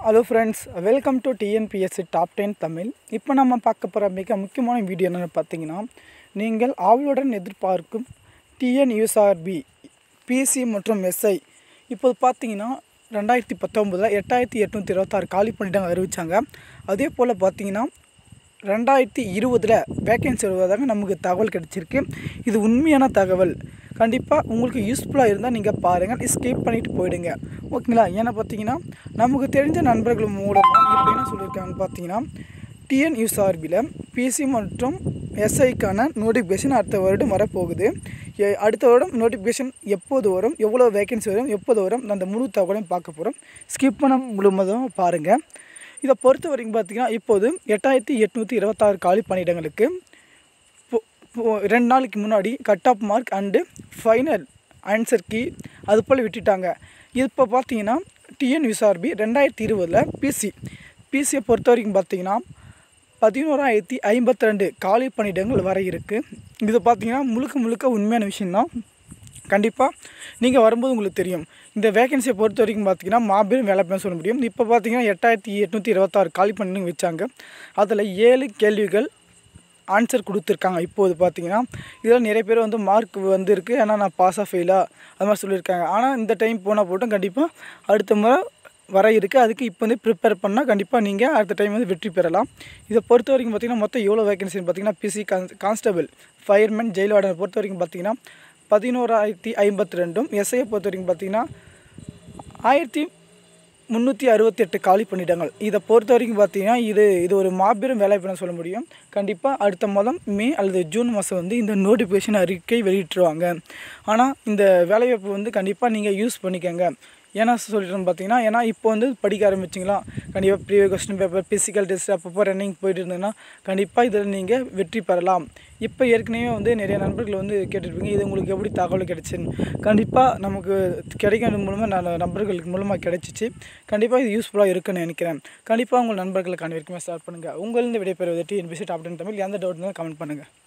hello friends welcome to TNPSC top ten Tamil இப்போ நம்ம பார்க்க போகிற மிக முக்கியமான வீடியோ என்னென்னு பார்த்தீங்கன்னா நீங்கள் ஆவலுடன் எதிர்பார்க்கும் டிஎன்யூஎஸ்ஆர்பி பிசி மற்றும் எஸ்ஐ இப்போது பார்த்தீங்கன்னா ரெண்டாயிரத்தி பத்தொம்பதில் எட்டாயிரத்தி எட்நூற்றி இருபத்தாறு காலி பண்ணிட்டாங்க அறிவித்தாங்க அதே போல் பார்த்தீங்கன்னா ரெண்டாயிரத்தி இருபதில் வேக்கன்சி வருவதாக நமக்கு தகவல் கிடைச்சிருக்கு இது உண்மையான தகவல் கண்டிப்பாக உங்களுக்கு யூஸ்ஃபுல்லாக இருந்தால் நீங்கள் பாருங்கள் ஸ்கிப் பண்ணிவிட்டு போயிடுங்க ஓகேங்களா ஏன்னா பார்த்தீங்கன்னா நமக்கு தெரிஞ்ச நண்பர்கள் மூலமாக இப்போ என்ன சொல்லியிருக்காங்கன்னு பார்த்தீங்கன்னா டிஎன்யூஎஸ்ஆர்பியில் பிசி மற்றும் எஸ்ஐக்கான நோட்டிஃபிகேஷன் அடுத்த வருடம் வரப்போகுது எ- அடுத்த வருடம் நோட்டிஃபிகேஷன் எப்போது வரும் எவ்வளோ வேகன்சி வரும் எப்போது வரும் அந்த முழு தகவலையும் பார்க்க போகிறோம் ஸ்கிப் பண்ண முழுவதும் பாருங்கள் இதை பொறுத்த வரைக்கும் பார்த்தீங்கன்னா இப்போது எட்டாயிரத்தி எட்நூற்றி இருபத்தாறு காலி பணியிடங்களுக்கு இப்போ- இப்போ ரெண்டு நாளைக்கு முன்னாடி cut off mark and final answer key அது போல் விட்டுட்டாங்க இப்போ பார்த்தீங்கன்னா டிஎன் விசார்பி ரெண்டாயிரத்தி இருபதில் பிசி பிசியை பொறுத்த வரைக்கும் பார்த்தீங்கன்னா பதினோராயிரத்தி ஐம்பத்தி ரெண்டு காலி பணியிடங்கள் வர இருக்குது இது பார்த்தீங்கன்னா முழுக்க முழுக்க உண்மையான விஷயம்தான் கண்டிப்பாக நீங்கள் வரும்போது உங்களுக்கு தெரியும் இந்த வேகன்சியை பொறுத்த வரைக்கும் பார்த்தீங்கன்னா மாபெரும் வேலை பண்ண சொல்ல முடியும் இப்போ பார்த்தீங்கன்னா எட்டாயிரத்தி எட்நூற்றி இருபத்தாறு காலி பண்ணி வச்சாங்க அதில் ஏழு கேள்விகள் ஆன்சர் கொடுத்துருக்காங்க இப்போது பார்த்தீங்கன்னா இதில் நிறைய பேர் வந்து மார்க் வந்திருக்கு ஏன்னா நான் பாஸாக ஃபெயிலா அது மாதிரி சொல்லியிருக்காங்க ஆனால் இந்த டைம் போனால் போட்டும் கண்டிப்பாக அடுத்த முறை வர இருக்குது அதுக்கு இப்போ வந்து ப்ரிப்பேர் பண்ணால் கண்டிப்பாக நீங்கள் அடுத்த டைம் வந்து வெற்றி பெறலாம் இதை பொறுத்த வரைக்கும் பார்த்தீங்கன்னா மொத்தம் எவ்வளோ வேகன்சின்னு பார்த்தீங்கன்னா பிசி கான்ஸ்டபிள் ஃபயர்மேன் ஜெயில் வார்டனை பொறுத்த வரைக்கும் பார்த்தீங்கன்னா பதினோராயிரத்தி ஐம்பத்தி ரெண்டும் எஸ்ஐயை பொறுத்த வரைக்கும் பார்த்தீங்கன்னா ஆயிரத்தி முந்நூற்றி அறுபத்தெட்டு காலி பண்ணிட்டாங்க இதை பொறுத்த வரைக்கும் பார்த்தீங்கன்னா இது இது ஒரு மாபெரும் வேலைவாய்ப்பு சொல்ல முடியும் கண்டிப்பாக அடுத்த மாதம் மே அல்லது ஜூன் மாதம் வந்து இந்த நோட்டிஃபிகேஷன் அறிக்கை வெளியிட்டுருவாங்க ஆனால் இந்த வேலைவாய்ப்பு வந்து கண்டிப்பாக நீங்கள் யூஸ் பண்ணிக்கோங்க ஏன்னா சொல்லிட்டு பார்த்தீங்கன்னா ஏன்னா இப்போ வந்து படிக்க ஆரம்பிச்சிங்களா கண்டிப்பாக previous question paper physical test அப்பப்போ ரன்னிங் போயிட்டு இருந்தீங்கன்னா கண்டிப்பாக இதில் நீங்கள் வெற்றி பெறலாம் இப்போ ஏற்கனவே வந்து நிறைய நண்பர்கள் வந்து கேட்டுருப்பீங்க இது உங்களுக்கு எப்படி தகவல் கிடைச்சுன்னு கண்டிப்பாக நமக்கு கிடைக்கிறது மூலமாக நான் நண்பர்களுக்கு மூலமாக கிடைச்சிச்சு கண்டிப்பாக இது யூஸ்ஃபுல்லாக இருக்குன்னு நினைக்கிறேன் கண்டிப்பாக உங்கள் நண்பர்களுக்கு அனைவருக்குமே ஸ்டார்ட் பண்ணுங்கள் உங்களிருந்து விடைபெறுவது டிஎன்பிசி டாப் டென் தமிழ் எந்த டவுட் இருந்தாலும் கமெண்ட் பண்ணுங்கள்